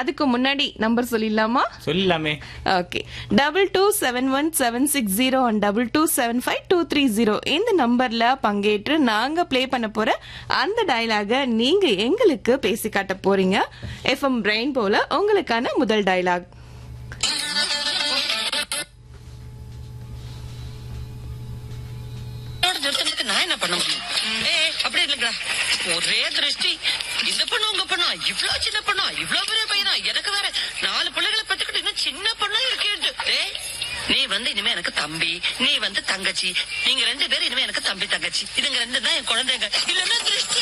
அதுக்கு முன்னாடி நம்பர் சொல்லிடலாமா சொல்லலாமே okay double two seven one seven six zero and double two seven five two three zero இந்த நம்பர்ல பங்கேற்று நாங்க ப்ளே பண்ண போற அந்த டயலாக நீங்க எங்களுக்கு பேசி காட்ட போறீங்க எஃப்எம் பிரெயின் போல உங்களுக்கான முதல் டயலாக் என்னோட நிறுத்தத்துக்கு நான் என்ன பண்ண முடியும் ஏய் அப்படி இல்லைங்கடா ஒரே திருஷ்டி இந்த பொண்ணு உங்க பொண்ணா இவ்வளவு சின்ன பொண்ணா இவ்வளவு பெரிய பையனா எனக்கு வேற நாலு பிள்ளைகளை பத்துக்கிட்டு இன்னும் சின்ன பொண்ணா இருக்கேன் ஏய் நீ வந்து இனிமே எனக்கு தம்பி நீ வந்து தங்கச்சி நீங்க ரெண்டு பேரும் இனிமே எனக்கு தம்பி தங்கச்சி இதுங்க ரெண்டு தான் என் குழந்தைங்க இல்லன்னா திருஷ்டி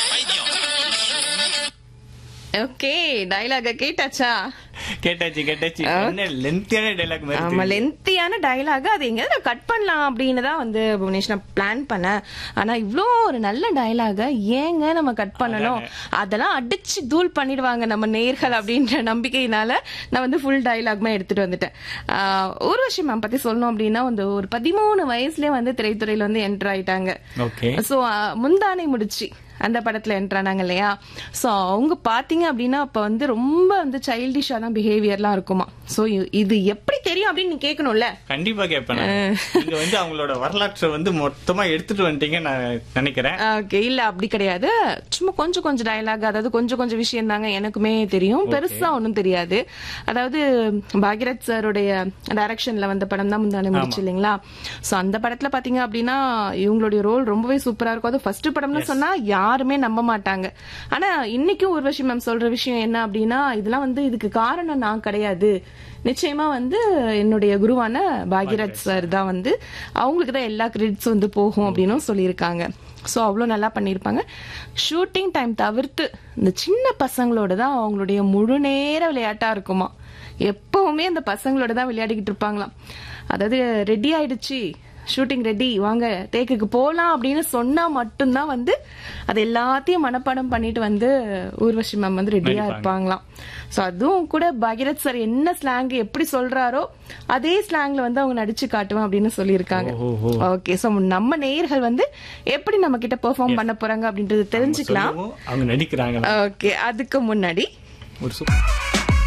ஓகே டயலாக கேட்டாச்சா கேட்டாச்சு கேட்டாச்சு என்ன லென்த்தியான டைலாக் ஆமா மாதிரி லென்த்தியான டயலாக் அது எங்க நான் கட் பண்ணலாம் அப்படின்னு தான் வந்து புவனேஷ் நான் பிளான் பண்ணேன் ஆனா இவ்ளோ ஒரு நல்ல டயலாக ஏங்க நம்ம கட் பண்ணணும் அதெல்லாம் அடிச்சு தூள் பண்ணிடுவாங்க நம்ம நேர்கள் அப்படின்ற நம்பிக்கையினால நான் வந்து ஃபுல் டயலாக்மே எடுத்துட்டு வந்துட்டேன் ஆஹ் ஊர்வஷி மேம் பத்தி சொல்லணும் அப்படின்னா வந்து ஒரு பதிமூணு வயசுலயே வந்து திரைத்துறையில வந்து என்டர் ஆயிட்டாங்க ஓகே சோ முந்தானை முடிச்சு அந்த படத்துல என்ட்ரானாங்க இல்லையா சோ அவங்க பாத்தீங்க அப்படின்னா அப்ப வந்து ரொம்ப வந்து சைல்டிஷா தான் பிஹேவியர்லாம் இருக்குமா சோ இது எப்படி தெரியும் அப்படின்னு நீ கேட்கணும்ல கண்டிப்பா கேட்பேன் நான். நீங்க வந்து அவங்களோட வரலாற்றை வந்து மொத்தமா எடுத்துட்டு வந்துட்டீங்க நான் நினைக்கிறேன் ஓகே இல்ல அப்படி கிடையாது சும்மா கொஞ்சம் கொஞ்சம் டயலாக் அதாவது கொஞ்சம் கொஞ்சம் விஷயம் தாங்க எனக்குமே தெரியும் பெருசா ஒண்ணும் தெரியாது அதாவது பாக்யராஜ் சாருடைய டைரக்ஷன்ல வந்த படம் தான் முந்தானே முடிச்சு இல்லைங்களா சோ அந்த படத்துல பாத்தீங்க அப்படின்னா இவங்களுடைய ரோல் ரொம்பவே சூப்பரா இருக்கும் அது ஃபர்ஸ்ட் படம்னு சொன்னா யாருமே நம்ப மாட்டாங்க ஆனா இன்னைக்கும் உர்வஷி மேம் சொல்ற விஷயம் என்ன அப்படின்னா இதெல்லாம் வந்து இதுக்கு காரணம் நான் கிடையாது நிச்சயமா வந்து என்னுடைய குருவான பாக்யராஜ் சார் தான் வந்து அவங்களுக்கு தான் எல்லா கிரெடிட்ஸ் வந்து போகும் அப்படின்னும் சொல்லியிருக்காங்க ஸோ அவ்வளோ நல்லா பண்ணியிருப்பாங்க ஷூட்டிங் டைம் தவிர்த்து இந்த சின்ன பசங்களோட தான் அவங்களுடைய முழு நேர விளையாட்டா இருக்குமா எப்பவுமே அந்த பசங்களோட தான் விளையாடிக்கிட்டு இருப்பாங்களாம் அதாவது ரெடி ஆயிடுச்சு ஷூட்டிங் ரெடி வாங்க தேக்குக்கு போலாம் அப்படின்னு சொன்னா மட்டும்தான் வந்து அது எல்லாத்தையும் மனப்பாடம் பண்ணிட்டு வந்து ஊர்வஷி மேம் வந்து ரெடியா நடிப்பாங்க. இருப்பாங்களாம் சோ அதுவும் கூட பகீரத் சார் என்ன ஸ்லாங் எப்படி சொல்றாரோ அதே ஸ்லாங்ல வந்து அவங்க நடிச்சு காட்டுவேன் அப்படின்னு சொல்லியிருக்காங்க ஓஹோ. ஓகே சோ நம்ம நேயர்கள் வந்து எப்படி நம்ம கிட்ட பெர்ஃபார்ம் பண்ண போறாங்க அப்படின்றது தெரிஞ்சுக்கலாம் சொல்லவும் அவங்க நடிக்கிறாங்க ஓகே அதுக்கு முன்னாடி ஒரு சூப்பர்